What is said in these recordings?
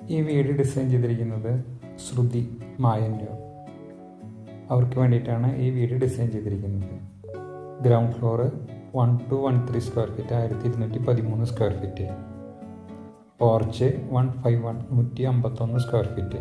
ഈ വീട് ഡിസൈൻ ചെയ്തിരിക്കുന്നത് ശ്രുതി മായന്നൂർ അവർക്ക് വേണ്ടിയിട്ടാണ് ഈ വീട് ഡിസൈൻ ചെയ്തിരിക്കുന്നത് ground floor one two one three square feet ആയിരത്തി ഇരുന്നൂറ്റി പതിമൂന്ന് square feet porch one five one നൂറ്റി അമ്പത്തൊന്ന് സ്ക്വയർ ഫീറ്റ്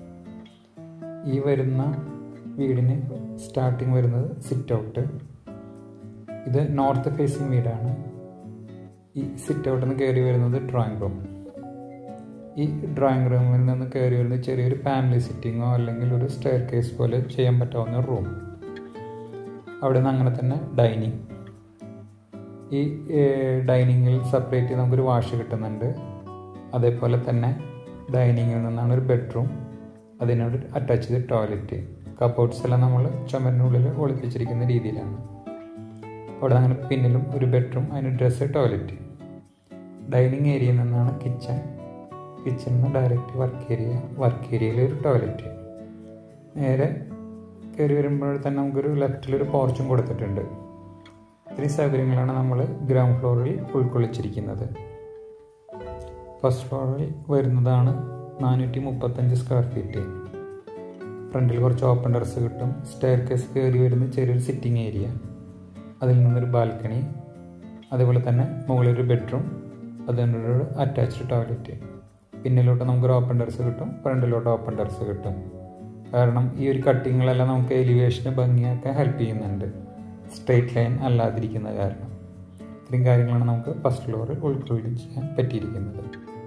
ഈ വരുന്ന വീടിന് സ്റ്റാർട്ടിങ് വരുന്നത് സിറ്റ് ഔട്ട് ഇത് നോർത്ത് ഫേസിങ് വീടാണ് ഈ സിറ്റ് ഔട്ടിൽ നിന്ന് കയറി വരുന്നത് ഡ്രോയിങ് റൂം ഈ ഡ്രോയിങ് റൂമിൽ നിന്ന് കയറി വരുന്ന ചെറിയൊരു ഫാമിലി സിറ്റിങ്ങോ അല്ലെങ്കിൽ ഒരു സ്റ്റെയർ കേസ് പോലെ ചെയ്യാൻ പറ്റാവുന്ന റൂം അവിടെ നിന്ന് അങ്ങനെ തന്നെ ഡൈനിങ് ഈ ഡൈനിങ്ങിൽ സെപ്പറേറ്റ് നമുക്കൊരു വാഷ് കിട്ടുന്നുണ്ട് അതേപോലെ തന്നെ ഡൈനിങ്ങിൽ നിന്നാണ് ഒരു ബെഡ്റൂം അതിനോട് അറ്റാച്ച് ചെയ്ത് ടോയ്ലറ്റ് കബോർഡ്സ് എല്ലാം നമ്മൾ ചുമരിനുള്ളിൽ ഒളിപ്പിച്ചിരിക്കുന്ന രീതിയിലാണ് അവിടെ അങ്ങനെ പിന്നിലും ഒരു ബെഡ്റൂം അതിന് ഡ്രസ്സ് ടോയ്ലറ്റ് ഡൈനിങ് ഏരിയയിൽ നിന്നാണ് കിച്ചൺ കിച്ചണിൽ നിന്ന് ഡയറക്റ്റ് വർക്ക് ഏരിയ വർക്ക് ഏരിയയിൽ ഒരു ടോയ്ലറ്റ് നേരെ കയറി വരുമ്പോൾ തന്നെ നമുക്കൊരു ലെഫ്റ്റിലൊരു പോർച്ചും കൊടുത്തിട്ടുണ്ട് ഇത്രയും സൗകര്യങ്ങളാണ് നമ്മൾ ഗ്രൗണ്ട് ഫ്ലോറിൽ ഉൾക്കൊള്ളിച്ചിരിക്കുന്നത് ഫസ്റ്റ് ഫ്ലോറിൽ വരുന്നതാണ് നാനൂറ്റി മുപ്പത്തഞ്ച് സ്ക്വയർ ഫീറ്റ് ഫ്രണ്ടിൽ കുറച്ച് ഓപ്പൺ ടെറസ് കിട്ടും സ്റ്റെയർ കേസ് കയറി വരുന്ന ചെറിയൊരു സിറ്റിംഗ് ഏരിയ അതിൽ നിന്നൊരു ബാൽക്കണി അതേപോലെ തന്നെ മുകളിലൊരു ബെഡ്റൂം അതിനൊരു അറ്റാച്ച്ഡ് ടോയ്ലറ്റ് പിന്നിലോട്ട് നമുക്കൊരു ഓപ്പൺ ടെറസ് കിട്ടും ഫ്രണ്ടിലോട്ട് ഓപ്പൺ ടെറസ് കിട്ടും കാരണം ഈ ഒരു കട്ടിങ്ങുകളെല്ലാം നമുക്ക് എലിവേഷന് ഭംഗിയാക്കാൻ ഹെൽപ്പ് ചെയ്യുന്നുണ്ട് സ്ട്രെയിറ്റ് ലൈൻ അല്ലാതിരിക്കുന്ന കാരണം ഇത്രയും കാര്യങ്ങളാണ് നമുക്ക് ഫസ്റ്റ് ഫ്ലോറിൽ ഉൾക്കൊള്ളിക്കാൻ പറ്റിയിരിക്കുന്നത്